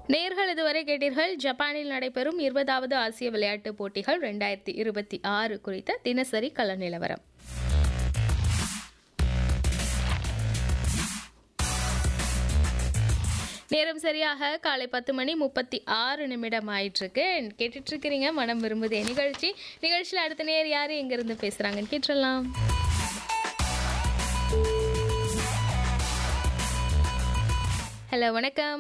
நேர்கள் இதுவரை கேட்டீர்கள் ஜப்பானில் நடைபெறும் இருபதாவது ஆசிய விளையாட்டுப் போட்டிகள் ரெண்டாயிரத்தி இருபத்தி ஆறு குறித்த தினசரி கள நிலவரம் நேரம் சரியாக காலை பத்து மணி முப்பத்தி ஆறு நிமிடம் ஆயிட்டிருக்கு கேட்டுட்டு இருக்கிறீங்க மனம் விரும்புதே நிகழ்ச்சி நிகழ்ச்சியில் அடுத்த நேர் யார் எங்கிருந்து பேசுறாங்கன்னு கேட்டுடலாம் ஹலோ வணக்கம்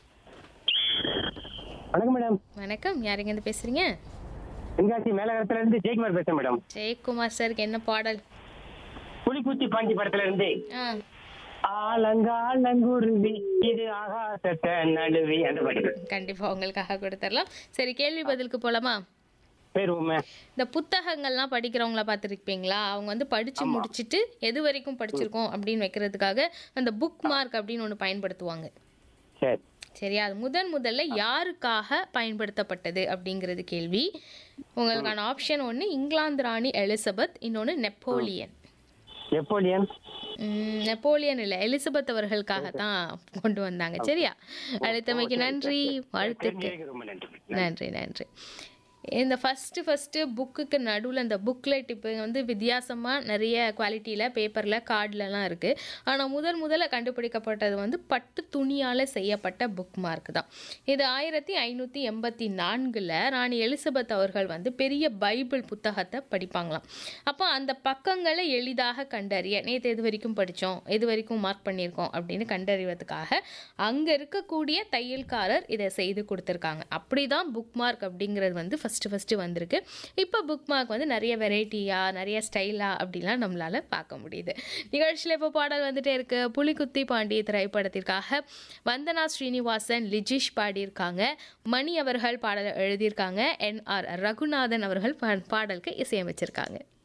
வணக்கம் மேடம் வணக்கம் யார் எங்கேருந்து பேசுறீங்க தென்காசி மேலகரத்துல இருந்து ஜெயக்குமார் பேசுறேன் மேடம் ஜெயக்குமார் சாருக்கு என்ன பாடல் புலிக்குத்தி பாண்டி படத்துல இருந்து ஆ ஆலங்காலங்குருவி இது ஆகாசத்தை நடுவி அந்த பாட்டு கண்டிப்பா உங்களுக்காக கொடுத்துடலாம் சரி கேள்வி பதிலுக்கு போலாமா பேர் உண்மை இந்த புத்தகங்கள்லாம் படிக்கிறவங்கள பார்த்துருப்பீங்களா அவங்க வந்து படிச்சு முடிச்சிட்டு எது வரைக்கும் படிச்சிருக்கோம் அப்படின்னு வைக்கிறதுக்காக அந்த புக் மார்க் அப்படின்னு ஒன்று பயன்படுத்துவாங்க சரி சரியா அது முதன் முதல்ல யாருக்காக பயன்படுத்தப்பட்டது அப்படிங்கிறது கேள்வி உங்களுக்கான ஆப்ஷன் ஒன்று இங்கிலாந்து ராணி எலிசபெத் இன்னொன்று நெப்போலியன் எப்போலியன் ம், நெப்போலியன் இல்லை எலிசபெத் அவர்களுக்காக தான் கொண்டு வந்தாங்க சரியா அழைத்தமைக்கு நன்றி வாழ்த்துக்கள் தெரிஞ்சுக்கிறதுக்கு ரொம்ப நன்றி நன்றி நன்றி இந்த ஃபஸ்ட்டு ஃபஸ்ட்டு புக்குக்கு நடுவில் இந்த புக்லெட் இப்போ வந்து வித்தியாசமாக நிறைய குவாலிட்டியில் பேப்பரில் கார்ட்லலாம் இருக்குது ஆனால் முதல் முதல்ல கண்டுபிடிக்கப்பட்டது வந்து பட்டு துணியால் செய்யப்பட்ட புக் மார்க் தான் இது ஆயிரத்தி ஐநூற்றி எண்பத்தி நான்கில் ராணி எலிசபெத் அவர்கள் வந்து பெரிய பைபிள் புத்தகத்தை படிப்பாங்களாம் அப்போ அந்த பக்கங்களை எளிதாக கண்டறிய நேற்று எது வரைக்கும் படித்தோம் எது வரைக்கும் மார்க் பண்ணியிருக்கோம் அப்படின்னு கண்டறிவதற்காக அங்கே இருக்கக்கூடிய தையல்காரர் இதை செய்து கொடுத்துருக்காங்க அப்படி தான் புக் மார்க் அப்படிங்கிறது வந்து ஃபஸ்ட்டு ஃபஸ்ட்டு வந்திருக்கு இப்போ புக் மார்க் வந்து நிறைய வெரைட்டியாக நிறைய ஸ்டைலாக அப்படிலாம் நம்மளால் பார்க்க முடியுது நிகழ்ச்சியில் இப்போ பாடல் வந்துட்டே இருக்கு புலிகுத்தி பாண்டி திரைப்படத்திற்காக வந்தனா ஸ்ரீனிவாசன் லிஜிஷ் பாடியிருக்காங்க மணி அவர்கள் பாடல் எழுதியிருக்காங்க என் ஆர் ரகுநாதன் அவர்கள் பா- பாடலுக்கு இசையமைச்சிருக்காங்க